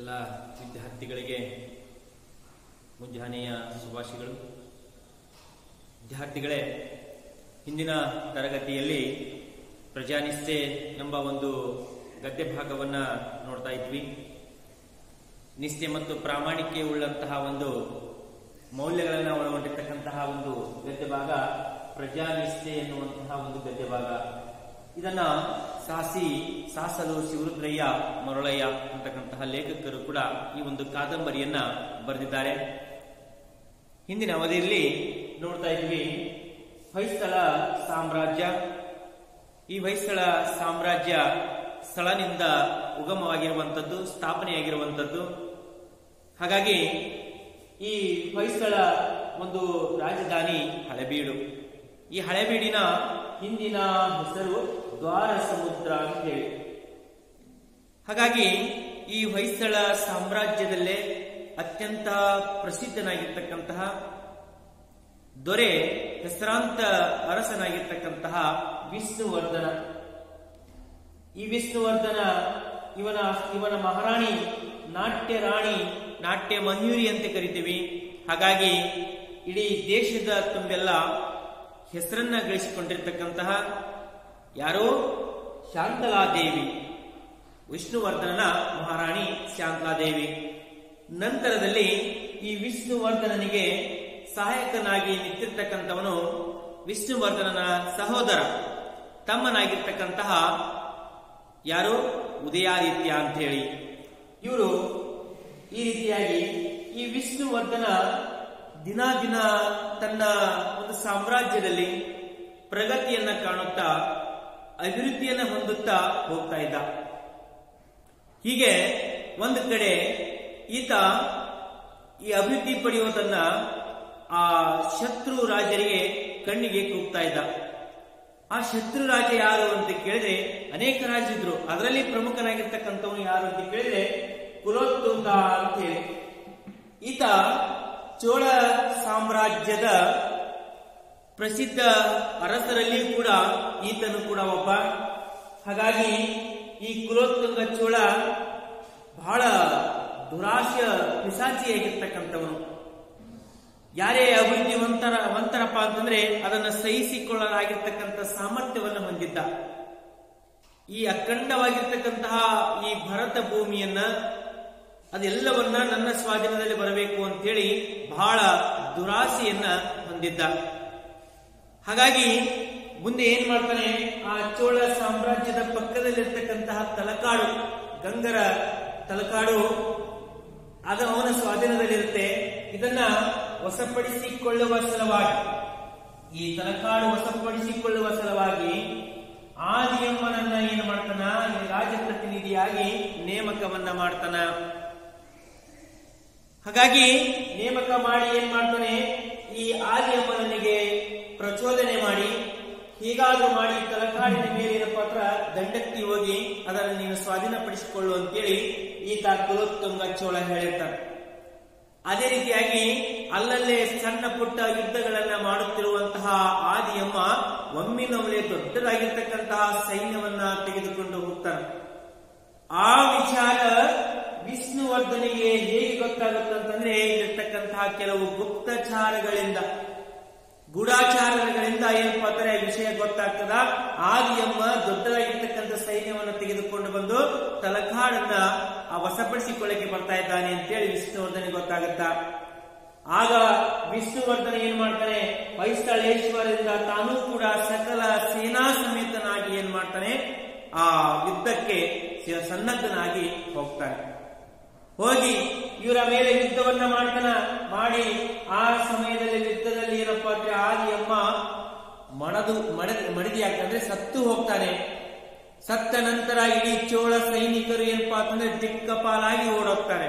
ಎಲ್ಲ ವಿದ್ಯಾರ್ಥಿಗಳಿಗೆ ಮುಂಜಾನೆಯ ಶುಭಾಶಯಗಳು ವಿದ್ಯಾರ್ಥಿಗಳೇ ಹಿಂದಿನ ತರಗತಿಯಲ್ಲಿ ಪ್ರಜಾನಿಷ್ಠೆ ಎಂಬ ಒಂದು ಗದ್ಯ ಭಾಗವನ್ನ ನೋಡ್ತಾ ಇದ್ವಿ ನಿಷ್ಠೆ ಮತ್ತು ಪ್ರಾಮಾಣಿಕೆ ಉಳ್ಳಂತಹ ಒಂದು ಮೌಲ್ಯಗಳನ್ನು ಒಳಗೊಂಡಿರ್ತಕ್ಕಂತಹ ಒಂದು ಗದ್ಯ ಭಾಗ ಪ್ರಜಾನಿಷ್ಠೆ ಎನ್ನುವಂತಹ ಒಂದು ಗದ್ಯ ಭಾಗ ಇದನ್ನ ಸಾಸಿ ಸಾಸಲು ಶಿವರುದ್ರಯ್ಯ ಮರಳಯ್ಯ ಅಂತಕ್ಕಂತಹ ಲೇಖಕರು ಕೂಡ ಈ ಒಂದು ಕಾದಂಬರಿಯನ್ನ ಬರೆದಿದ್ದಾರೆ ಹಿಂದಿನ ಅವಧಿಯಲ್ಲಿ ನೋಡ್ತಾ ಇದ್ವಿ ಹೊಯ್ಸಳ ಸಾಮ್ರಾಜ್ಯ ಈ ಹೊಯ್ಸಳ ಸಾಮ್ರಾಜ್ಯ ಸ್ಥಳನಿಂದ ಉಗಮವಾಗಿರುವಂಥದ್ದು ಸ್ಥಾಪನೆಯಾಗಿರುವಂಥದ್ದು ಹಾಗಾಗಿ ಈ ಹೊಯ್ಸಳ ಒಂದು ರಾಜಧಾನಿ ಹಳೆಬೀಡು ಈ ಹಳೆಬೀಡಿನ ಹಿಂದಿನ ಹೆಸರು ದ್ವಾರ ಸಮುದ್ರ ಅಂತ ಹೇಳಿ ಹಾಗಾಗಿ ಈ ಹೊಯ್ಸಳ ಸಾಮ್ರಾಜ್ಯದಲ್ಲೇ ಅತ್ಯಂತ ಪ್ರಸಿದ್ಧನಾಗಿರ್ತಕ್ಕಂತಹ ದೊರೆ ಹೆಸರಾಂತ ಅರಸನಾಗಿರ್ತಕ್ಕಂತಹ ವಿಷ್ಣುವರ್ಧನ ಈ ವಿಷ್ಣುವರ್ಧನ ಇವನ ಇವನ ಮಹಾರಾಣಿ ನಾಟ್ಯ ರಾಣಿ ನಾಟ್ಯ ಮಯೂರಿ ಅಂತ ಕರಿತೀವಿ ಹಾಗಾಗಿ ಇಡೀ ದೇಶದ ತುಂಬೆಲ್ಲ ಹೆಸರನ್ನ ಗಳಿಸಿಕೊಂಡಿರ್ತಕ್ಕಂತಹ ಯಾರೋ ಶಾಂತಲಾದೇವಿ ವಿಷ್ಣುವರ್ಧನನ ಮಹಾರಾಣಿ ಶಾಂತಲಾದೇವಿ ನಂತರದಲ್ಲಿ ಈ ವಿಷ್ಣುವರ್ಧನನಿಗೆ ಸಹಾಯಕನಾಗಿ ನಿಂತಿರ್ತಕ್ಕಂಥವನು ವಿಷ್ಣುವರ್ಧನನ ಸಹೋದರ ತಮ್ಮನಾಗಿರ್ತಕ್ಕಂತಹ ಯಾರು ಉದಯಾದಿತ್ಯ ಅಂತ ಹೇಳಿ ಇವರು ಈ ರೀತಿಯಾಗಿ ಈ ವಿಷ್ಣುವರ್ಧನ ದಿನ ದಿನ ತನ್ನ ಒಂದು ಸಾಮ್ರಾಜ್ಯದಲ್ಲಿ ಪ್ರಗತಿಯನ್ನ ಕಾಣುತ್ತಾ ಅಭಿವೃದ್ಧಿಯನ್ನ ಹೊಂದುತ್ತಾ ಹೋಗ್ತಾ ಇದ್ದ ಹೀಗೆ ಒಂದು ಕಡೆ ಈತ ಈ ಅಭಿವೃದ್ಧಿ ಪಡೆಯುವುದನ್ನ ಆ ಶತ್ರು ರಾಜರಿಗೆ ಕಣ್ಣಿಗೆ ಕೂಗ್ತಾ ಇದ್ದ ಆ ಶತ್ರು ರಾಜ ಯಾರು ಅಂತ ಕೇಳಿದ್ರೆ ಅನೇಕ ರಾಜರಿದ್ರು ಅದರಲ್ಲಿ ಪ್ರಮುಖನಾಗಿರ್ತಕ್ಕಂಥವನು ಯಾರು ಅಂತ ಕೇಳಿದ್ರೆ ಕುಲೋತ್ತುಂಗ ಅಂತ ಹೇಳಿ ಈತ ಚೋಳ ಸಾಮ್ರಾಜ್ಯದ ಪ್ರಸಿದ್ಧ ಅರಸರಲ್ಲಿ ಕೂಡ ಈತನು ಕೂಡ ಒಬ್ಬ ಹಾಗಾಗಿ ಈ ಕುಲೋತ್ತುಂಗ ಚೋಳ ಬಹಳ ದುರಾಶ ಪಿಸಾಚಿಯಾಗಿರ್ತಕ್ಕಂಥವನು ಯಾರೇ ಅಭಿವೃದ್ಧಿ ವಂತರ ವಂತರಪ್ಪ ಅಂತಂದ್ರೆ ಅದನ್ನ ಸಹಿಸಿಕೊಳ್ಳಲಾಗಿರ್ತಕ್ಕಂಥ ಸಾಮರ್ಥ್ಯವನ್ನು ಹೊಂದಿದ್ದ ಈ ಅಖಂಡವಾಗಿರ್ತಕ್ಕಂತಹ ಈ ಭರತ ಭೂಮಿಯನ್ನ ಅದೆಲ್ಲವನ್ನ ನನ್ನ ಸ್ವಾಧೀನದಲ್ಲಿ ಬರಬೇಕು ಅಂತೇಳಿ ಬಹಳ ದುರಾಸೆಯನ್ನ ಹೊಂದಿದ್ದ ಹಾಗಾಗಿ ಮುಂದೆ ಏನ್ ಮಾಡ್ತಾನೆ ಆ ಚೋಳ ಸಾಮ್ರಾಜ್ಯದ ಪಕ್ಕದಲ್ಲಿರ್ತಕ್ಕಂತಹ ತಲಕಾಡು ಗಂಗರ ತಲಕಾಡು ಅದು ಅವನ ಸ್ವಾಧೀನದಲ್ಲಿರುತ್ತೆ ಇದನ್ನ ವಶಪಡಿಸಿಕೊಳ್ಳುವ ಸಲುವಾಗಿ ಈ ತಲಕಾಡು ವಶಪಡಿಸಿಕೊಳ್ಳುವ ಸಲುವಾಗಿ ಆದಿಯಮ್ಮನನ್ನ ಏನು ಮಾಡ್ತಾನ ಈ ರಾಜಪ್ರತಿನಿಧಿಯಾಗಿ ನೇಮಕವನ್ನ ಮಾಡ್ತಾನ ಹಾಗಾಗಿ ನೇಮಕ ಮಾಡಿ ಏನ್ ಮಾಡ್ತಾನೆ ಈ ಆದಿಯಮ್ಮನಿಗೆ ಪ್ರಚೋದನೆ ಮಾಡಿ ಹೀಗಾದ್ರೂ ಮಾಡಿ ತಲಕಾಡಿನ ಮೇಲಿನ ಪತ್ರ ದಂಡಕ್ಕೆ ಹೋಗಿ ಅದನ್ನು ನೀನು ಸ್ವಾಧೀನಪಡಿಸಿಕೊಳ್ಳು ಅಂತೇಳಿ ಈತ ಕುಲೋತ್ತುಂಗ ಚೋಳ ಹೇಳಿರ್ತಾನೆ ಅದೇ ರೀತಿಯಾಗಿ ಅಲ್ಲಲ್ಲೇ ಸಣ್ಣ ಪುಟ್ಟ ಯುದ್ಧಗಳನ್ನ ಮಾಡುತ್ತಿರುವಂತಹ ಆದಿಯಮ್ಮ ಒಮ್ಮಿನೊಮ್ಮೆ ದೊಡ್ಡದಾಗಿರ್ತಕ್ಕಂತಹ ಸೈನ್ಯವನ್ನ ತೆಗೆದುಕೊಂಡು ಹೋಗ್ತಾನೆ ಆ ವಿಚಾರ ವಿಷ್ಣುವರ್ಧನಿಗೆ ಹೇಗೆ ಗೊತ್ತಾಗುತ್ತಂತಂದ್ರೆ ಇಲ್ಲಿರ್ತಕ್ಕಂತಹ ಕೆಲವು ಗುಪ್ತಚಾರಗಳಿಂದ ಗೂಢಾಚಾರಗಳಿಂದ ಏನಪ್ಪಾ ಅಂದ್ರೆ ವಿಷಯ ಗೊತ್ತಾಗ್ತದ ಆದಿಯಮ್ಮ ದೊಡ್ಡದಾಗಿರ್ತಕ್ಕಂಥ ಸೈನ್ಯವನ್ನು ತೆಗೆದುಕೊಂಡು ಬಂದು ತಲಕಾಡನ್ನ ಆ ವಶಪಡಿಸಿಕೊಳ್ಳಕ್ಕೆ ಬರ್ತಾ ಇದ್ದಾನೆ ಅಂತೇಳಿ ವಿಷ್ಣುವರ್ಧನಿಗೆ ಗೊತ್ತಾಗುತ್ತ ಆಗ ವಿಷ್ಣುವರ್ಧನ ಏನ್ ಮಾಡ್ತಾನೆ ವೈಸ್ಥಳೇಶ್ವರದಿಂದ ತಾನೂ ಕೂಡ ಸಕಲ ಸೇನಾ ಸಮೇತನಾಗಿ ಏನ್ ಮಾಡ್ತಾನೆ ಆ ಯುದ್ಧಕ್ಕೆ ಸನ್ನದ್ಧನಾಗಿ ಹೋಗ್ತಾನೆ ಹೋಗಿ ಇವರ ಮೇಲೆ ಯುದ್ಧವನ್ನ ಮಾಡ್ತಾನ ಮಾಡಿ ಆ ಸಮಯದಲ್ಲಿ ಯುದ್ಧದಲ್ಲಿ ಏನಪ್ಪಾ ಅಂದ್ರೆ ಆದಿಯಮ್ಮ ಮಣದು ಮಡ ಮಡದಿಯಾಗ್ತಂದ್ರೆ ಸತ್ತು ಹೋಗ್ತಾನೆ ಸತ್ತ ನಂತರ ಇಡೀ ಚೋಳ ಸೈನಿಕರು ಏನಪ್ಪಾ ಅಂತಂದ್ರೆ ದಿಕ್ಕಪಾಲಾಗಿ ಓಡೋಗ್ತಾರೆ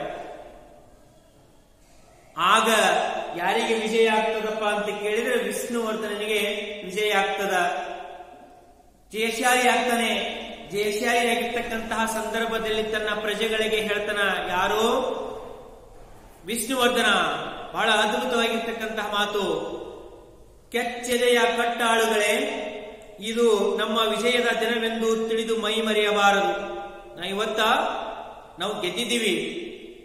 ಆಗ ಯಾರಿಗೆ ವಿಜಯ ಆಗ್ತದಪ್ಪ ಅಂತ ಕೇಳಿದ್ರೆ ವಿಷ್ಣುವರ್ಧನನಿಗೆ ವಿಜಯ ಆಗ್ತದ ಜಯಶಾಲಿ ಆಗ್ತಾನೆ ಜಯಶಾಲಿಯಾಗಿರ್ತಕ್ಕಂತಹ ಸಂದರ್ಭದಲ್ಲಿ ತನ್ನ ಪ್ರಜೆಗಳಿಗೆ ಹೇಳ್ತಾನ ಯಾರು ವಿಷ್ಣುವರ್ಧನ ಬಹಳ ಅದ್ಭುತವಾಗಿರ್ತಕ್ಕಂತಹ ಮಾತು ಕೆಚ್ಚೆದೆಯ ಕಟ್ಟಾಳುಗಳೇ ಇದು ನಮ್ಮ ವಿಜಯದ ದಿನವೆಂದು ತಿಳಿದು ಮೈ ಮರೆಯಬಾರದು ನಾ ಇವತ್ತ ನಾವು ಗೆದ್ದಿದ್ದೀವಿ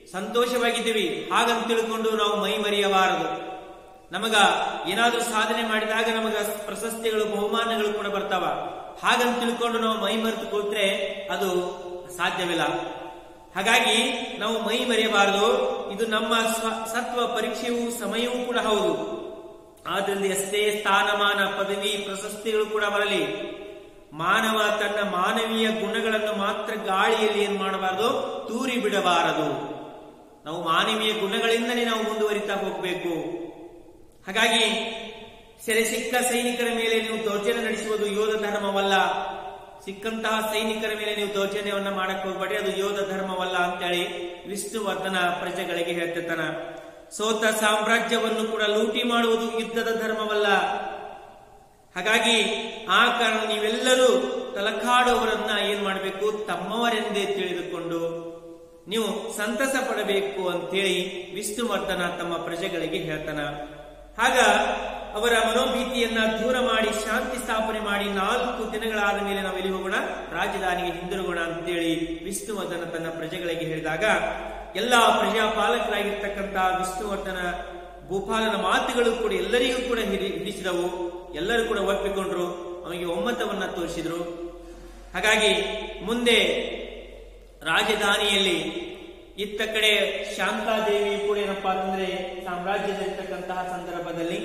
ಸಂತೋಷವಾಗಿದ್ದೀವಿ ಹಾಗಂತ ತಿಳ್ಕೊಂಡು ನಾವು ಮೈ ಮರೆಯಬಾರದು ನಮಗ ಏನಾದ್ರೂ ಸಾಧನೆ ಮಾಡಿದಾಗ ನಮಗ ಪ್ರಶಸ್ತಿಗಳು ಬಹುಮಾನಗಳು ಕೂಡ ಬರ್ತಾವ ಹಾಗಂತ ತಿಳ್ಕೊಂಡು ನಾವು ಮೈ ಮರೆತು ಕೂತ್ರೆ ಅದು ಸಾಧ್ಯವಿಲ್ಲ ಹಾಗಾಗಿ ನಾವು ಮೈ ಮರೆಯಬಾರದು ಇದು ನಮ್ಮ ಸ್ವ- ಸತ್ವ ಪರೀಕ್ಷೆಯೂ ಸಮಯವೂ ಕೂಡ ಹೌದು ಆದ್ರಿಂದ ಎಷ್ಟೇ ಸ್ಥಾನಮಾನ ಪದವಿ ಪ್ರಶಸ್ತಿಗಳು ಕೂಡ ಬರಲಿ ಮಾನವ ತನ್ನ ಮಾನವೀಯ ಗುಣಗಳನ್ನು ಮಾತ್ರ ಗಾಳಿಯಲ್ಲಿ ಏನ್ ಮಾಡಬಾರದು ತೂರಿ ಬಿಡಬಾರದು ನಾವು ಮಾನವೀಯ ಗುಣಗಳಿಂದಲೇ ನಾವು ಮುಂದುವರಿತಾ ಹೋಗಬೇಕು ಹಾಗಾಗಿ ಸೆರೆ ಸಿಕ್ಕ ಸೈನಿಕರ ಮೇಲೆ ನೀವು ದೌರ್ಜನ್ಯ ನಡೆಸುವುದು ಯೋಧ ಧರ್ಮವಲ್ಲ ಸಿಕ್ಕಂತಹ ಸೈನಿಕರ ಮೇಲೆ ನೀವು ದೌರ್ಜನ್ಯವನ್ನ ಮಾಡಕ್ ಹೋಗ್ಬೇಡಿ ಅದು ಯೋಧ ಧರ್ಮವಲ್ಲ ಅಂತೇಳಿ ವಿಷ್ಣುವರ್ಧನ ಪ್ರಜೆಗಳಿಗೆ ಹೇಳ್ತಿರ್ತಾನ ಸೋತ ಸಾಮ್ರಾಜ್ಯವನ್ನು ಕೂಡ ಲೂಟಿ ಮಾಡುವುದು ಯುದ್ಧದ ಧರ್ಮವಲ್ಲ ಹಾಗಾಗಿ ಆ ಕಾರಣ ನೀವೆಲ್ಲರೂ ತಲಕಾಡುವವರನ್ನ ಏನ್ ಮಾಡಬೇಕು ತಮ್ಮವರೆಂದೇ ತಿಳಿದುಕೊಂಡು ನೀವು ಸಂತಸ ಪಡಬೇಕು ಅಂತೇಳಿ ವಿಷ್ಣುವರ್ಧನ ತಮ್ಮ ಪ್ರಜೆಗಳಿಗೆ ಹೇಳ್ತಾನ ಆಗ ಅವರ ಮನೋಭೀತಿಯನ್ನ ದೂರ ಮಾಡಿ ಶಾಂತಿ ಸ್ಥಾಪನೆ ಮಾಡಿ ನಾಲ್ಕು ದಿನಗಳಾದ ಮೇಲೆ ನಾವು ಎಲ್ಲಿ ಹೋಗೋಣ ರಾಜಧಾನಿಗೆ ಹಿಂದಿರುಗೋಣ ಅಂತೇಳಿ ವಿಷ್ಣುವರ್ಧನ ತನ್ನ ಪ್ರಜೆಗಳಿಗೆ ಹೇಳಿದಾಗ ಎಲ್ಲಾ ಪ್ರಜಾಪಾಲಕರಾಗಿರ್ತಕ್ಕಂತಹ ವಿಷ್ಣುವರ್ಧನ ಭೂಪಾಲನ ಮಾತುಗಳು ಕೂಡ ಎಲ್ಲರಿಗೂ ಕೂಡ ಹಿಡಿ- ಹಿಡಿಸಿದವು ಎಲ್ಲರೂ ಕೂಡ ಒಪ್ಪಿಕೊಂಡ್ರು ಅವನಿಗೆ ಒಮ್ಮತವನ್ನ ತೋರಿಸಿದ್ರು ಹಾಗಾಗಿ ಮುಂದೆ ರಾಜಧಾನಿಯಲ್ಲಿ ಇತ್ತ ಕಡೆ ಶಾಂತಾದೇವಿ ಕೂಡ ಏನಪ್ಪಾ ಅಂತಂದ್ರೆ ಸಾಮ್ರಾಜ್ಯದಲ್ಲಿರ್ತಕ್ಕಂತಹ ಸಂದರ್ಭದಲ್ಲಿ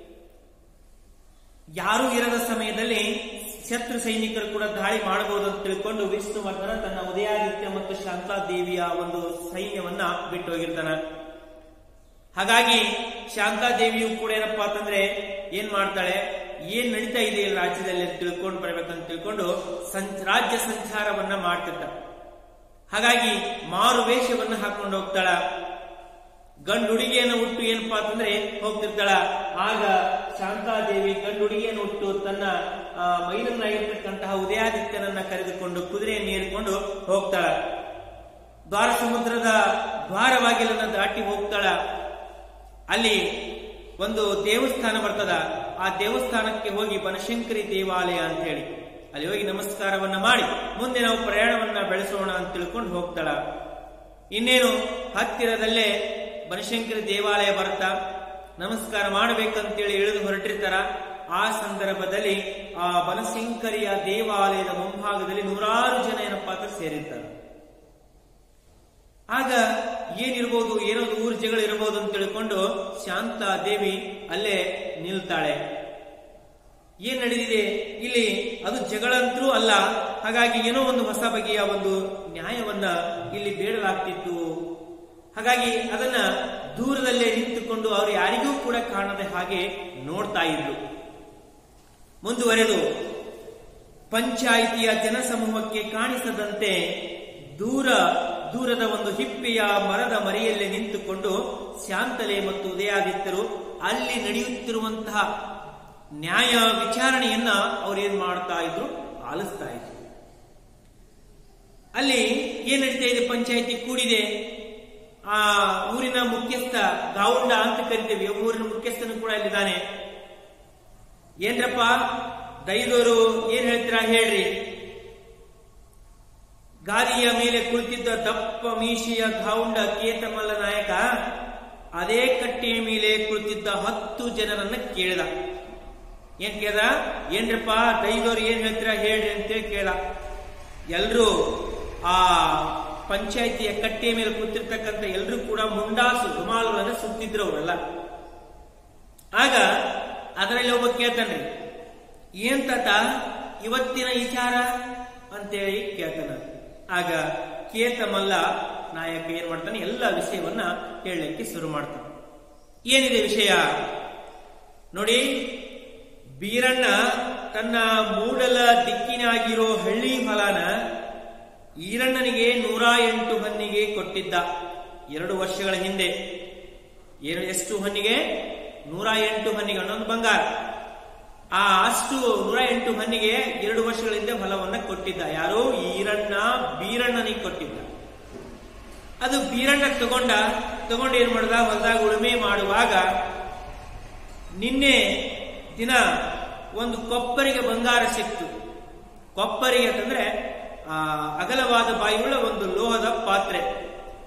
ಯಾರೂ ಇರದ ಸಮಯದಲ್ಲಿ ಶತ್ರು ಸೈನಿಕರು ಕೂಡ ದಾಳಿ ಮಾಡಬಹುದು ಅಂತ ತಿಳ್ಕೊಂಡು ವಿಷ್ಣುವರ್ಧನ ತನ್ನ ಉದಯಾದಿತ್ಯ ಮತ್ತು ಶಾಂತಾದೇವಿಯ ಒಂದು ಸೈನ್ಯವನ್ನ ಬಿಟ್ಟು ಹೋಗಿರ್ತಾನ ಹಾಗಾಗಿ ಶಾಂತಾದೇವಿಯು ಕೂಡ ಏನಪ್ಪಾ ಅಂತಂದ್ರೆ ಏನ್ ಮಾಡ್ತಾಳೆ ಏನ್ ನಡೀತಾ ಇದೆ ಈ ರಾಜ್ಯದಲ್ಲಿ ಅಂತ ತಿಳ್ಕೊಂಡು ಬರ್ಬೇಕಂತ ತಿಳ್ಕೊಂಡು ಸಂ- ರಾಜ್ಯ ಸಂಚಾರವನ್ನ ಮಾಡ್ತಿರ್ತಾಳೆ ಹಾಗಾಗಿ ಮಾರು ವೇಷವನ್ನ ಹಾಕೊಂಡು ಹೋಗ್ತಾಳ ಗಂಡು ಹುಡುಗಿಯನ್ನು ಹುಟ್ಟು ಏನಪ್ಪಾ ಅಂತಂದ್ರೆ ಹೋಗ್ತಿರ್ತಾಳ ಆಗ ಶಾಂತಾದೇವಿ ಗಂಡು ಹುಡುಗಿಯನ್ನು ಹುಟ್ಟು ತನ್ನ ಆ, ಮೈಲನ್ನಾಗಿರ್ತಕ್ಕಂತಹ ಉದಯಾದಿತ್ಯನನ್ನ ಕರೆದುಕೊಂಡು ಕುದುರೆಯನ್ನು ಏರಿಕೊಂಡು ಹೋಗ್ತಾಳ ದ್ವಾರ ಸಮುದ್ರದ ದ್ವಾರ ಬಾಗಿಲನ್ನ ದಾಟಿ ಹೋಗ್ತಾಳ ಅಲ್ಲಿ ಒಂದು ದೇವಸ್ಥಾನ ಬರ್ತದ ಆ ದೇವಸ್ಥಾನಕ್ಕೆ ಹೋಗಿ ಬನಶಂಕರಿ ದೇವಾಲಯ ಅಂತ ಹೇಳಿ ಅಲ್ಲಿ ಹೋಗಿ ನಮಸ್ಕಾರವನ್ನ ಮಾಡಿ ಮುಂದೆ ನಾವು ಪ್ರಯಾಣವನ್ನ ಬೆಳೆಸೋಣ ಅಂತ ತಿಳ್ಕೊಂಡು ಹೋಗ್ತಾಳ ಇನ್ನೇನು ಹತ್ತಿರದಲ್ಲೇ ಬನಶಂಕರಿ ದೇವಾಲಯ ಬರ್ತಾ ನಮಸ್ಕಾರ ಮಾಡಬೇಕಂತೇಳಿ ಇಳಿದು ಹೊರಟಿರ್ತಾರ ಆ ಸಂದರ್ಭದಲ್ಲಿ ಆ ಬನಶಂಕರಿಯ ದೇವಾಲಯದ ಮುಂಭಾಗದಲ್ಲಿ ನೂರಾರು ಜನ ಏನಪ್ಪಾ ಅಂತ ಸೇರಿರ್ತಾರೆ ಆಗ ಏನಿರ್ಬೋದು ಏನೋ ಒಂದು ಊರು ಜಗಳ ಇರಬಹುದು ಅಂತ ತಿಳ್ಕೊಂಡು ಶಾಂತ ದೇವಿ ಅಲ್ಲೇ ನಿಲ್ತಾಳೆ ಏನ್ ನಡೆದಿದೆ ಇಲ್ಲಿ ಅದು ಜಗಳ ಅಂತೂ ಅಲ್ಲ ಹಾಗಾಗಿ ಏನೋ ಒಂದು ಹೊಸ ಬಗೆಯ ಒಂದು ನ್ಯಾಯವನ್ನ ಇಲ್ಲಿ ಬೇಡಲಾಗ್ತಿತ್ತು ಹಾಗಾಗಿ ಅದನ್ನ ದೂರದಲ್ಲೇ ನಿಂತುಕೊಂಡು ಅವರು ಯಾರಿಗೂ ಕೂಡ ಕಾಣದೆ ಹಾಗೆ ನೋಡ್ತಾ ಇದ್ರು ಮುಂದುವರೆದು ಪಂಚಾಯಿತಿಯ ಜನಸಮೂಹಕ್ಕೆ ಕಾಣಿಸದಂತೆ ದೂರ ದೂರದ ಒಂದು ಹಿಪ್ಪೆಯ ಮರದ ಮರೆಯಲ್ಲೇ ನಿಂತುಕೊಂಡು ಶಾಂತಲೆ ಮತ್ತು ಉದಯಾದಿತ್ಯರು ಅಲ್ಲಿ ನಡೆಯುತ್ತಿರುವಂತಹ ನ್ಯಾಯ ವಿಚಾರಣೆಯನ್ನ ಅವ್ರು ಏನ್ ಮಾಡ್ತಾ ಇದ್ರು ಆಲಿಸ್ತಾ ಇದ್ರು ಅಲ್ಲಿ ಏನ್ ನಡೀತಾ ಇದೆ ಪಂಚಾಯಿತಿ ಕೂಡಿದೆ ಆ ಊರಿನ ಮುಖ್ಯಸ್ಥ ಗಾವುಂಡ ಅಂತ ಕರಿತೇವೆ ಊರಿನ ಮುಖ್ಯಸ್ಥನು ಕೂಡ ಇಲ್ಲಿದ್ದಾನೆ ಏನ್ರಪ್ಪ ದೈದೋರು ಏನ್ ಹೇಳ್ತೀರಾ ಹೇಳ್ರಿ ಗಾದಿಯ ಮೇಲೆ ಕುಳಿತಿದ್ದ ದಪ್ಪ ಮೀಶಿಯ ಗಾವುಂಡ ಕೇತಮಲ್ಲ ನಾಯಕ ಅದೇ ಕಟ್ಟೆಯ ಮೇಲೆ ಕುಳಿತಿದ್ದ ಹತ್ತು ಜನರನ್ನ ಕೇಳಿದ ಏನ್ ಕೇಳ್ದ ಏನ್ರಪ್ಪ ದೈದೋರು ಏನ್ ಹೇಳ್ತೀರಾ ಹೇಳ್ರಿ ಅಂತೇಳಿ ಕೇಳ ಎಲ್ರು ಆ ಪಂಚಾಯಿತಿಯ ಕಟ್ಟೆಯ ಮೇಲೆ ಕೂತಿರ್ತಕ್ಕಂಥ ಎಲ್ರು ಕೂಡ ಮುಂಡಾಸು ರುಮಾಲುಗಳನ್ನು ಸುತ್ತಿದ್ರು ಅವರೆಲ್ಲ ಆಗ ಅದರಲ್ಲಿ ಒಬ್ಬ ಕೇಳ್ತಾನೆ ಏನ್ ತಾತ ಇವತ್ತಿನ ವಿಚಾರ ಅಂತೇಳಿ ಕೇಳ್ತಾನ ಆಗ ಕೇತಮಲ್ಲ ನಾಯಕ ಏನ್ ಮಾಡ್ತಾನೆ ಎಲ್ಲ ವಿಷಯವನ್ನ ಹೇಳಲಿಕ್ಕೆ ಶುರು ಮಾಡ್ತಾನೆ ಏನಿದೆ ವಿಷಯ ನೋಡಿ ಬೀರಣ್ಣ ತನ್ನ ಮೂಡಲ ದಿಕ್ಕಿನಾಗಿರೋ ಹಳ್ಳಿ ಹೊಲನ ಈರಣ್ಣನಿಗೆ ನೂರ ಎಂಟು ಹನ್ನಿಗೆ ಕೊಟ್ಟಿದ್ದ ಎರಡು ವರ್ಷಗಳ ಹಿಂದೆ ಏನು ಎಷ್ಟು ಹನ್ನಿಗೆ ನೂರ ಎಂಟು ಹನ್ನಿಗೆ ಅನ್ನೊಂದು ಬಂಗಾರ ಆ ಅಷ್ಟು ನೂರ ಎಂಟು ಹನ್ನಿಗೆ ಎರಡು ವರ್ಷಗಳ ಹಿಂದೆ ಹೊಲವನ್ನ ಕೊಟ್ಟಿದ್ದ ಯಾರು ಈರಣ್ಣ ಬೀರಣ್ಣನಿಗೆ ಕೊಟ್ಟಿದ್ದ ಅದು ಬೀರಣ್ಣ ತಗೊಂಡ ತಗೊಂಡು ಏನ್ ಮಾಡ್ದ ಹೊಲದಾಗ ಉಳುಮೆ ಮಾಡುವಾಗ ನಿನ್ನೆ ದಿನ ಒಂದು ಕೊಪ್ಪರಿಗೆ ಬಂಗಾರ ಸಿಕ್ತು ಕೊಪ್ಪರಿಗೆ ಅಂತಂದ್ರೆ ಆ ಅಗಲವಾದ ಬಾಯಿಯುಳ್ಳ ಒಂದು ಲೋಹದ ಪಾತ್ರೆ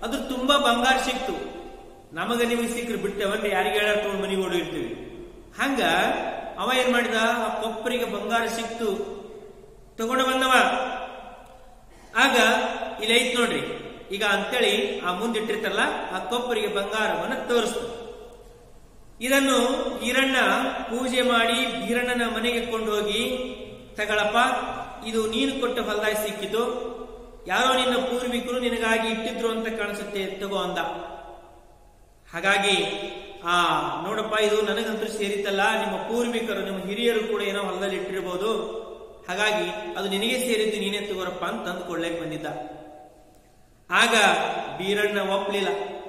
ಅದು ತುಂಬಾ ಬಂಗಾರ ಸಿಕ್ತು ನಮಗ ನಿಮಗೆ ಸಿಕ್ಕರು ಬಿಟ್ಟವನ್ರಿ ಯಾರಿಗೆ ಹೇಳ ತಗೊಂಡು ಮನೆಗೆ ಓಡಿರ್ತೀವಿ ಹಂಗ ಅವ ಏನ್ ಮಾಡಿದ ಆ ಕೊಪ್ಪರಿಗೆ ಬಂಗಾರ ಸಿಕ್ತು ತಗೊಂಡು ಬಂದವ ಆಗ ಇಲ್ಲಿ ಐತ್ ನೋಡ್ರಿ ಈಗ ಅಂತೇಳಿ ಆ ಮುಂದಿಟ್ಟಿರ್ತಾರಲ್ಲ ಆ ಕೊಪ್ಪರಿಗೆ ಬಂಗಾರವನ್ನ ತೋರಿಸ್ತು ಇದನ್ನು ಈರಣ್ಣ ಪೂಜೆ ಮಾಡಿ ಬೀರಣ್ಣನ ಮನೆಗೆ ಕೊಂಡು ಹೋಗಿ ತಗಳಪ್ಪ ಇದು ನೀನು ಕೊಟ್ಟ ಫಲದಾಯಿ ಸಿಕ್ಕಿತು ಯಾರೋ ನಿನ್ನ ಪೂರ್ವಿಕರು ನಿನಗಾಗಿ ಇಟ್ಟಿದ್ರು ಅಂತ ಕಾಣಿಸುತ್ತೆ ತಗೋ ಅಂದ ಹಾಗಾಗಿ ಆ ನೋಡಪ್ಪ ಇದು ನನಗಂತೂ ಸೇರಿತಲ್ಲ ನಿಮ್ಮ ಪೂರ್ವಿಕರು ನಿಮ್ಮ ಹಿರಿಯರು ಕೂಡ ಏನೋ ಹೊಲದಲ್ಲಿ ಇಟ್ಟಿರ್ಬೋದು ಹಾಗಾಗಿ ಅದು ನಿನಗೆ ಸೇರಿದ್ದು ನೀನೇ ತಗೋರಪ್ಪ ಅಂತ ತಂದು ಕೊಳ್ಳಕ್ಕೆ ಬಂದಿದ್ದ ಆಗ ಬೀರಣ್ಣ ಒಪ್ಲಿಲ್ಲ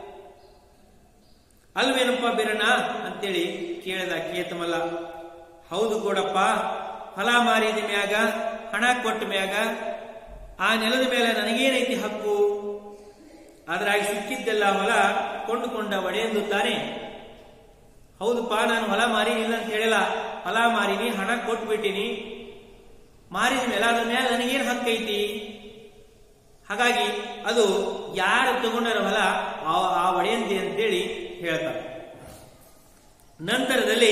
ಅಲ್ವೇನಪ್ಪ ಬೀರಣ್ಣ ಅಂತೇಳಿ ಕೇಳಿದ ಕೇತಮಲ್ಲ ಹೌದು ಕೊಡಪ್ಪ ಹೊಲ ಮಾರಿದ ಮ್ಯಾಗ ಹಣ ಕೊಟ್ಟ ಮ್ಯಾಗ ಆ ನೆಲದ ಮೇಲೆ ನನಗೇನೈತಿ ಹಕ್ಕು ಅದ್ರಾಗಿ ಸಿಕ್ಕಿದ್ದೆಲ್ಲ ಹೊಲ ಕೊಂಡುಕೊಂಡ ಒಡೆಯಂದು ತಾನೆ ಹೌದಪ್ಪ ನಾನು ಹೊಲ ಮಾರಿನಿಲ್ಲ ಅಂತ ಹೇಳಿಲ್ಲ ಹೊಲ ಮಾರಿನಿ ಹಣ ಕೊಟ್ಬಿಟ್ಟಿನಿ ಮಾರಿದ ಮೇಲೆ ಅದ್ರ ಮೇಲೆ ನನಗೇನು ಹಕ್ಕೈತಿ ಹಾಗಾಗಿ ಅದು ಯಾರು ತಗೊಂಡರ ಹೊಲ ಆ- ಆ ಒಡೆಯಂತೆ ಅಂತೇಳಿ ಹೇಳ್ತಾರೆ ನಂತರದಲ್ಲಿ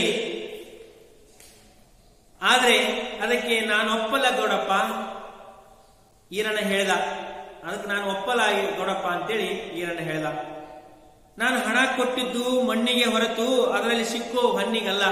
ಆದ್ರೆ ಅದಕ್ಕೆ ನಾನು ಒಪ್ಪಲ್ಲ ಗೌಡಪ್ಪ ಈರಣ್ಣ ಹೇಳ್ದ ಅದಕ್ಕೆ ನಾನು ಒಪ್ಪಲ್ಲ ಈ ಗೌಡಪ್ಪ ಅಂತೇಳಿ ಈರಣ್ಣ ಹೇಳ್ದ ನಾನು ಹಣ ಕೊಟ್ಟಿದ್ದು ಮಣ್ಣಿಗೆ ಹೊರತು ಅದರಲ್ಲಿ ಸಿಕ್ಕೋ ಹಣ್ಣಿಗಲ್ಲ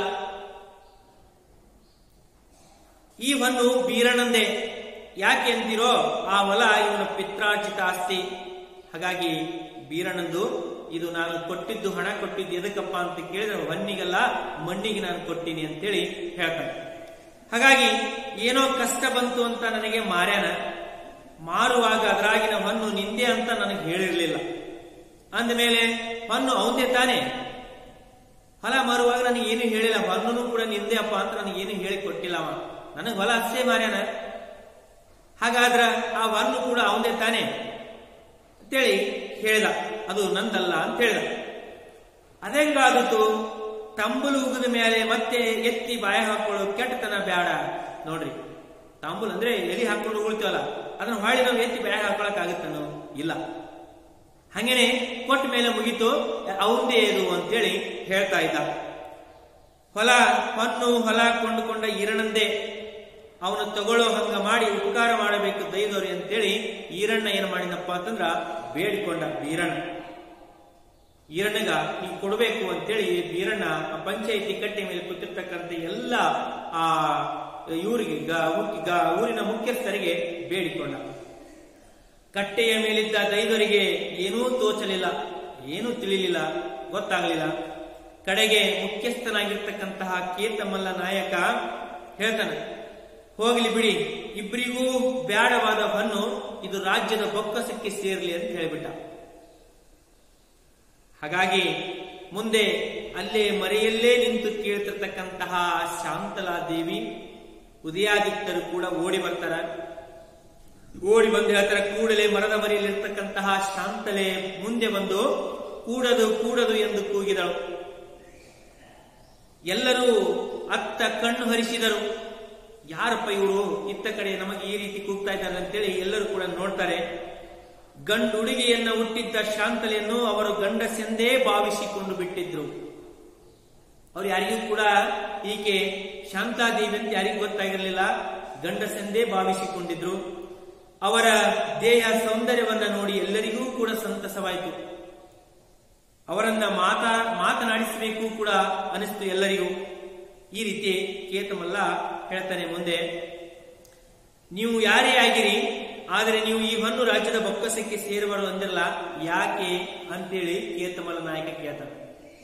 ಈ ಹೊನ್ನು ಬೀರಣ್ಣಂದೇ ಯಾಕೆ ಅಂತೀರೋ ಆ ಹೊಲ ಇವನ ಪಿತ್ರಾರ್ಜಿತ ಆಸ್ತಿ ಹಾಗಾಗಿ ಬೀರಣ್ಣಂದು ಇದು ನಾನು ಕೊಟ್ಟಿದ್ದು ಹಣ ಕೊಟ್ಟಿದ್ದು ಎದಕ್ಕಪ್ಪ ಅಂತ ಕೇಳಿದ್ರೆ ಹೊನ್ನಿಗಲ್ಲ ಮಣ್ಣಿಗೆ ನಾನು ಕೊಟ್ಟಿನಿ ಅಂತೇಳಿ ಹೇಳ್ತಾನೆ ಹಾಗಾಗಿ ಏನೋ ಕಷ್ಟ ಬಂತು ಅಂತ ನನಗೆ ಮಾರ್ಯಾನ ಮಾರುವಾಗ ಅದರಾಗಿನ ಹೊನ್ನು ನಿಂದೆ ಅಂತ ನನಗೆ ಹೇಳಿರ್ಲಿಲ್ಲ ಅಂದಮೇಲೆ ಹೊನ್ನು ಅವಂದೇ ತಾನೇ ಹೊಲ ಮಾರುವಾಗ ನನಗೆ ಏನು ಹೇಳಿಲ್ಲ ಹೊನ್ನೂ ಕೂಡ ನಿಂದೆ ಅಪ್ಪ ಅಂತ ನನಗೆ ಏನು ಹೇಳಿ ಕೊಟ್ಟಿಲ್ಲ ಅವ ನನಗೆ ಹೊಲ ಅಷ್ಟೇ ಮಾರ್ಯಾನ ಹಾಗಾದ್ರ ಆ ಹೊನ್ನು ಕೂಡ ಅವಂದೇ ತಾನೇ ಅಂತೇಳಿ ಹೇಳ್ದ ಅದು ನಂದಲ್ಲ ಅಂತ ಹೇಳ್ದ ಅದೆಂಗಾದಿತು ತಂಬುಲು ಉಗಿದ ಮೇಲೆ ಮತ್ತೆ ಎತ್ತಿ ಬಾಯ ಹಾಕೊಳ್ಳೋ ಕೆಟ್ಟತನ ಬೇಡ ನೋಡ್ರಿ ತಾಂಬೂಲ್ ಅಂದ್ರೆ ಎಲಿ ಹಾಕೊಂಡು ಉಳ್ತೀವಲ್ಲ ಅದನ್ನ ಹೊಳ್ಳಿ ನಾವು ಎತ್ತಿ ಬಾಯ ಹಾಕೊಳಕ್ ಆಗುತ್ತನೋ ಇಲ್ಲ ಹಂಗೇನೆ ಕೊಟ್ಟ ಮೇಲೆ ಮುಗೀತು ಅವಂದೇ ಇದು ಅಂತೇಳಿ ಹೇಳ್ತಾ ಇದ್ದ ಹೊಲ ಹೊನ್ನು ಹೊಲ ಕೊಂಡುಕೊಂಡ ಈರಣ್ಣಂದೇ ಅವನು ತಗೊಳ್ಳೋ ಹಂಗ ಮಾಡಿ ಉಪಕಾರ ಮಾಡಬೇಕು ದೈದವ್ರಿ ಅಂತೇಳಿ ಈರಣ್ಣ ಏನ್ ಮಾಡಿದಪ್ಪ ಅಂತಂದ್ರ ಬೇಡಿಕೊಂಡ ಬೀರಣ್ಣ ಈರಣ್ಣಗ ನೀವು ಕೊಡಬೇಕು ಅಂತೇಳಿ ಬೀರಣ್ಣ ಆ ಪಂಚಾಯಿತಿ ಕಟ್ಟೆ ಮೇಲೆ ಕೂತಿರ್ತಕ್ಕಂಥ ಎಲ್ಲ ಆ ಇವರಿಗೆ ಗ- ಮುಖ್ಯ- ಗ- ಊರಿನ ಮುಖ್ಯಸ್ಥರಿಗೆ ಬೇಡಿಕೊಂಡ ಕಟ್ಟೆಯ ಮೇಲಿದ್ದ ದೈವರಿಗೆ ಏನೂ ತೋಚಲಿಲ್ಲ ಏನೂ ತಿಳಿಲಿಲ್ಲ ಗೊತ್ತಾಗಲಿಲ್ಲ ಕಡೆಗೆ ಮುಖ್ಯಸ್ಥನಾಗಿರ್ತಕ್ಕಂತಹ ಕೇತಮಲ್ಲ ನಾಯಕ ಹೇಳ್ತಾನೆ ಹೋಗ್ಲಿ ಬಿಡಿ ಇಬ್ಬರಿಗೂ ಬ್ಯಾಡವಾದ ಹಣ್ಣು ಇದು ರಾಜ್ಯದ ಬೊಕ್ಕಸಕ್ಕೆ ಸೇರ್ಲಿ ಅಂತ ಹೇಳ್ಬಿಟ್ಟ ಹಾಗಾಗಿ ಮುಂದೆ ಅಲ್ಲೇ ಮರೆಯಲ್ಲೇ ನಿಂತು ಕೇಳ್ತಿರ್ತಕ್ಕಂತಹ ಶಾಂತಲಾ ದೇವಿ ಉದಯಾದಿತ್ಯರು ಕೂಡ ಓಡಿ ಬರ್ತಾರ ಓಡಿ ಬಂದು ಹೇಳ್ತಾರೆ ಕೂಡಲೇ ಮರದ ಮರೆಯಲ್ಲಿರ್ತಕ್ಕಂತಹ ಶಾಂತಲೆ ಮುಂದೆ ಬಂದು ಕೂಡದು ಕೂಡದು ಎಂದು ಕೂಗಿದಳು ಎಲ್ಲರೂ ಅತ್ತ ಕಣ್ಣು ಹರಿಸಿದರು ಯಾರಪ್ಪ ಇವರು ಇತ್ತ ಕಡೆ ನಮಗೆ ಈ ರೀತಿ ಕೂಗ್ತಾ ಇದ್ದಾರೆ ಅಂತೇಳಿ ಎಲ್ಲರೂ ಕೂಡ ನೋಡ್ತಾರೆ ಗಂಡು ಹುಡುಗಿಯನ್ನ ಹುಟ್ಟಿದ್ದ ಶಾಂತಲೆಯನ್ನು ಅವರು ಗಂಡಸೆಂದೇ ಭಾವಿಸಿಕೊಂಡು ಬಿಟ್ಟಿದ್ರು ಅವ್ರು ಯಾರಿಗೂ ಕೂಡ ಈಕೆ ಶಾಂತಾದೇವಿ ಅಂತ ಯಾರಿಗೂ ಗೊತ್ತಾಗಿರಲಿಲ್ಲ ಗಂಡಸೆಂದೇ ಭಾವಿಸಿಕೊಂಡಿದ್ರು ಅವರ ದೇಹ ಸೌಂದರ್ಯವನ್ನ ನೋಡಿ ಎಲ್ಲರಿಗೂ ಕೂಡ ಸಂತಸವಾಯಿತು ಅವರನ್ನ ಮಾತಾ ಮಾತನಾಡಿಸಬೇಕು ಕೂಡ ಅನಿಸ್ತು ಎಲ್ಲರಿಗೂ ಈ ರೀತಿ ಕೇತಮಲ್ಲ ಹೇಳ್ತಾನೆ ಮುಂದೆ ನೀವು ಯಾರೇ ಆಗಿರಿ ಆದರೆ ನೀವು ಈ ಹೊನ್ನು ರಾಜ್ಯದ ಬೊಕ್ಕಸಕ್ಕೆ ಸೇರುವರು ಅಂದಿರಲ್ಲ ಯಾಕೆ ಅಂತೇಳಿ ಕೇತಮಲ್ಲ ನಾಯಕ ಕೇಳ್ತಾನೆ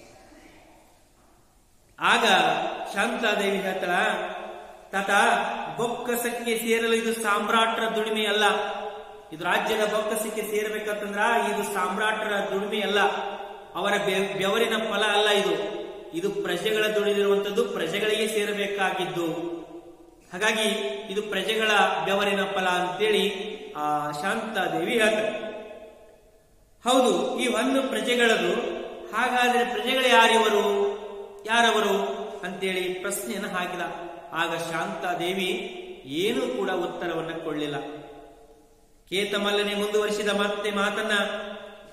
ಆಗ ಶಾಂತಾದೇವಿ ಹೇಳ್ತಾಳ ತಾತ ಬೊಕ್ಕಸಕ್ಕೆ ಸೇರಲು ಇದು ಸಾಮ್ರಾಟರ ದುಡಿಮೆ ಅಲ್ಲ ಇದು ರಾಜ್ಯದ ಬೊಕ್ಕಸಕ್ಕೆ ಸೇರಬೇಕಂತಂದ್ರ ಇದು ಸಾಮ್ರಾಟರ ದುಡಿಮೆ ಅಲ್ಲ ಅವರ ಬೆ- ಬೆವರಿನ ಫಲ ಅಲ್ಲ ಇದು ಇದು ಪ್ರಜೆಗಳ ದುಡಿದಿರುವಂತದ್ದು ಪ್ರಜೆಗಳಿಗೆ ಸೇರಬೇಕಾಗಿದ್ದು ಹಾಗಾಗಿ ಇದು ಪ್ರಜೆಗಳ ಬೆವರಿನ ಫಲ ಅಂತೇಳಿ ಆ ಶಾಂತಾದೇವಿ ಹೇಳ್ತಾರೆ ಹೌದು ಈ ಒಂದು ಪ್ರಜೆಗಳದು ಹಾಗಾದ್ರೆ ಪ್ರಜೆಗಳು ಯಾರಿವರು ಯಾರವರು ಅಂತೇಳಿ ಪ್ರಶ್ನೆಯನ್ನು ಹಾಕಿದ ಆಗ ಶಾಂತಾದೇವಿ ಏನೂ ಕೂಡ ಉತ್ತರವನ್ನ ಕೊಳ್ಳಿಲ್ಲ ಕೇತಮಲ್ಲನೆ ಮುಂದುವರಿಸಿದ ಮತ್ತೆ ಮಾತನ್ನ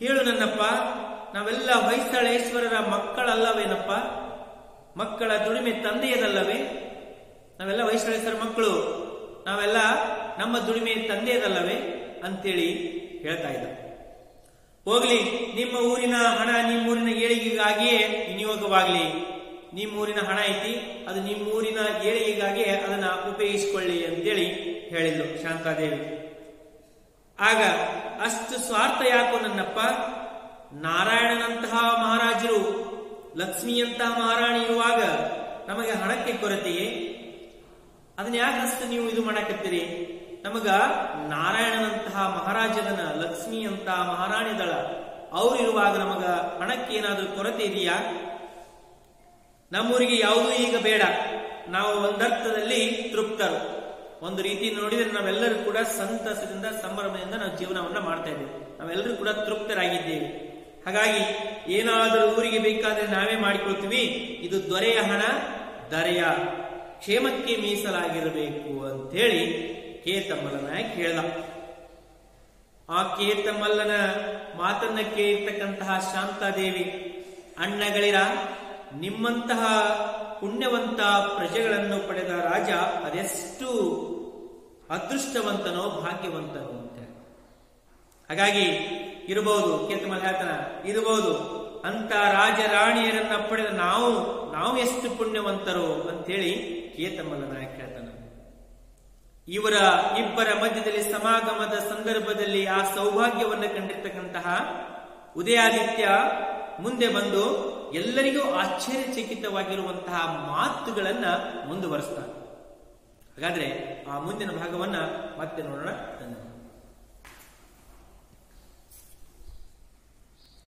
ಹೇಳು ನನ್ನಪ್ಪ ನಾವೆಲ್ಲ ಹೊಯ್ಸಳೇಶ್ವರರ ಮಕ್ಕಳಲ್ಲವೇನಪ್ಪ ಮಕ್ಕಳ ದುಡಿಮೆ ತಂದೆಯದಲ್ಲವೇ ನಾವೆಲ್ಲ ಹೊಯ್ಸಳೇಶ್ವರ ಮಕ್ಕಳು ನಾವೆಲ್ಲ ನಮ್ಮ ದುಡಿಮೆ ತಂದೆಯದಲ್ಲವೇ ಅಂತೇಳಿ ಹೇಳ್ತಾ ಇದ್ದ ಹೋಗ್ಲಿ ನಿಮ್ಮ ಊರಿನ ಹಣ ನಿಮ್ಮ ಊರಿನ ಏಳಿಗೆಗಾಗಿಯೇ ವಿನಿಯೋಗವಾಗಲಿ ನಿಮ್ಮ ಊರಿನ ಹಣ ಐತಿ ಅದು ನಿಮ್ಮ ಊರಿನ ಏಳಿಗೆಗಾಗಿ ಅದನ್ನ ಉಪಯೋಗಿಸಿಕೊಳ್ಳಿ ಅಂತೇಳಿ ಹೇಳಿದ್ಲು ಶಾಂತಾದೇವಿ ಆಗ ಅಷ್ಟು ಸ್ವಾರ್ಥ ಯಾಕೋ ನನ್ನಪ್ಪ ನಾರಾಯಣನಂತಹ ಮಹಾರಾಜರು ಲಕ್ಷ್ಮಿಯಂತಹ ಮಹಾರಾಣಿ ಇರುವಾಗ ನಮಗೆ ಹಣಕ್ಕೆ ಕೊರತೆಯೇ ಅದನ್ನ ಯಾಕೆ ಅಷ್ಟು ನೀವು ಇದು ಮಾಡಕತ್ತೀರಿ ನಮಗ ನಾರಾಯಣನಂತಹ ಮಹಾರಾಜನ ಲಕ್ಷ್ಮಿಯಂತಹ ಮಹಾರಾಣಿದಳ ಅವ್ರು ಇರುವಾಗ ನಮಗ ಹಣಕ್ಕೆ ಏನಾದ್ರೂ ಕೊರತೆ ಇದೆಯಾ ನಮ್ಮೂರಿಗೆ ಯಾವುದೂ ಈಗ ಬೇಡ ನಾವು ಒಂದರ್ಥದಲ್ಲಿ ತೃಪ್ತರು ಒಂದು ರೀತಿ ನೋಡಿದ್ರೆ ನಾವೆಲ್ಲರೂ ಕೂಡ ಸಂತಸದಿಂದ ಸಂಭ್ರಮದಿಂದ ನಾವು ಜೀವನವನ್ನ ಮಾಡ್ತಾ ಇದ್ದೇವೆ ನಾವೆಲ್ಲರೂ ಕೂಡ ತೃಪ್ತರಾಗಿದ್ದೇವೆ ಹಾಗಾಗಿ ಏನಾದರೂ ಊರಿಗೆ ಬೇಕಾದ್ರೆ ನಾವೇ ಮಾಡಿಕೊಳ್ತೀವಿ ಇದು ದೊರೆಯ ಹಣ ದರೆಯ ಕ್ಷೇಮಕ್ಕೆ ಮೀಸಲಾಗಿರಬೇಕು ಅಂತೇಳಿ ಕೇತಮಲ್ಲನ ಕೇಳ್ದ ಆ ಕೇತಮಲ್ಲನ ಮಾತನ್ನ ಕೇಳಿರ್ತಕ್ಕಂತಹ ಶಾಂತಾದೇವಿ ಅಣ್ಣಗಳಿರ ನಿಮ್ಮಂತಹ ಪುಣ್ಯವಂತ ಪ್ರಜೆಗಳನ್ನು ಪಡೆದ ರಾಜ ಅದೆಷ್ಟು ಅದೃಷ್ಟವಂತನೋ ಭಾಗ್ಯವಂತನೋ ಅಂತ ಹಾಗಾಗಿ ಇರಬಹುದು ಕೇತಮಲ್ ಹೇಳ್ತಾನ ಇರಬಹುದು ಅಂತ ರಾಜ ರಾಣಿಯರನ್ನ ಪಡೆದ ನಾವು ನಾವು ಎಷ್ಟು ಪುಣ್ಯವಂತರು ಅಂತೇಳಿ ಕೇತಮಲ್ಲನ ಹೇಳ್ತಾನ ಇವರ ಇಬ್ಬರ ಮಧ್ಯದಲ್ಲಿ ಸಮಾಗಮದ ಸಂದರ್ಭದಲ್ಲಿ ಆ ಸೌಭಾಗ್ಯವನ್ನು ಕಂಡಿರ್ತಕ್ಕಂತಹ ಉದಯಾದಿತ್ಯ ಮುಂದೆ ಬಂದು ಎಲ್ಲರಿಗೂ ಆಶ್ಚರ್ಯಚಕಿತವಾಗಿರುವಂತಹ ಮಾತುಗಳನ್ನ ಮುಂದುವರಿಸ್ತಾನೆ ಹಾಗಾದ್ರೆ ಆ ಮುಂದಿನ ಭಾಗವನ್ನ ಮತ್ತೆ ನೋಡೋಣ ಧನ್ಯವಾದ